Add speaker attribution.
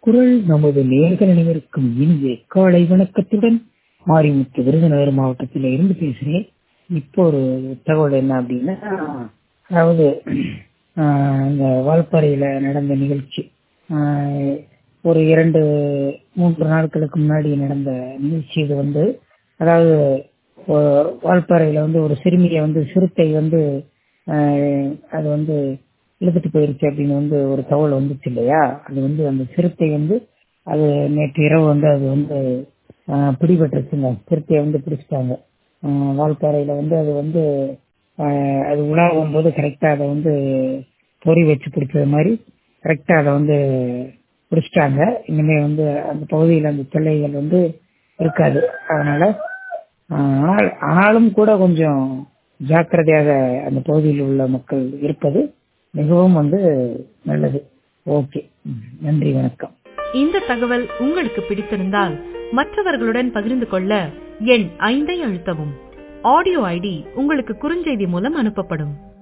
Speaker 1: குரல் நமது நேர்கள் அனைவருக்கும் இனிய காலை வணக்கத்துடன் மாரிமுத்து விருதுநகர் மாவட்டத்தில் இருந்து பேசுகிறேன் இப்போ ஒரு தகவல் என்ன அப்படின்னா அதாவது ஆஹ், இந்த வால்பாறையில் நடந்த நிகழ்ச்சி ஆஹ், ஒரு இரண்டு மூன்று நாட்களுக்கு முன்னாடி நடந்த நிகழ்ச்சி இது வந்து அதாவது ஒ- வால்பாறையில் வந்து ஒரு சிறுமியை வந்து சிறுத்தை வந்து ஆஹ், அது வந்து இழுத்துட்டு போயிருச்சு அப்படின்னு வந்து ஒரு தகவல் வந்துச்சு இல்லையா அது வந்து அந்த சிறுத்தை வந்து அது நேற்று இரவு வந்து அது வந்து ஆஹ், பிடிபட்டுருச்சுங்க சிறுத்தையை வந்து பிடிச்சிட்டாங்க ஆஹ், வால்பாறையில வந்து அது வந்து ஆஹ், அது உலாவும் போது கரெக்டா அதை வந்து பொறி வச்சு பிடிச்சது மாதிரி கரெக்டா அதை வந்து பிடிச்சிட்டாங்க இனிமே வந்து அந்த பகுதியில் அந்த தொல்லைகள் வந்து இருக்காது அதனால ஆஹ், ஆனால் ஆனாலும் கூட கொஞ்சம் ஜாக்கிரதையாக அந்த பகுதியில் உள்ள மக்கள் இருப்பது மிகவும் வந்து நல்லது ஓகே ம், நன்றி வணக்கம்
Speaker 2: இந்த தகவல் உங்களுக்கு பிடித்திருந்தால் மற்றவர்களுடன் பகிர்ந்து கொள்ள எண் ஐந்தை அழுத்தவும் ஆடியோ ஐடி உங்களுக்கு குறுஞ்செய்தி மூலம் அனுப்பப்படும்